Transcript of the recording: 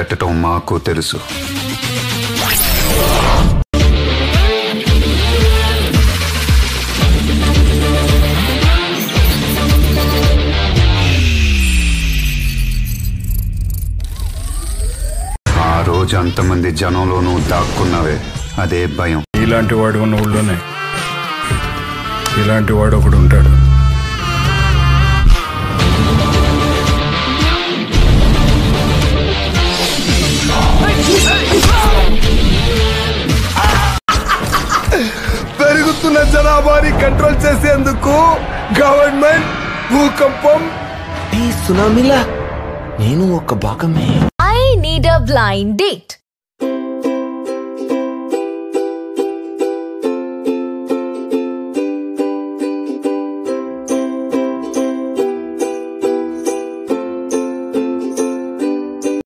పెట్టడం మాకు తెలుసు ఆ రోజు అంతమంది జనంలోనూ దాక్కున్నవే అదే భయం ఇలాంటి వాడు ఉన్న ఊళ్ళోనే ఇలాంటి వాడు ఒకడు ఉంటాడు పెరుగుతున్న జనాభాని కంట్రోల్ చేసేందుకు గవర్నమెంట్ భూకంపం ఈ సునామీలా నేను ఒక భాగమే I need a blind date.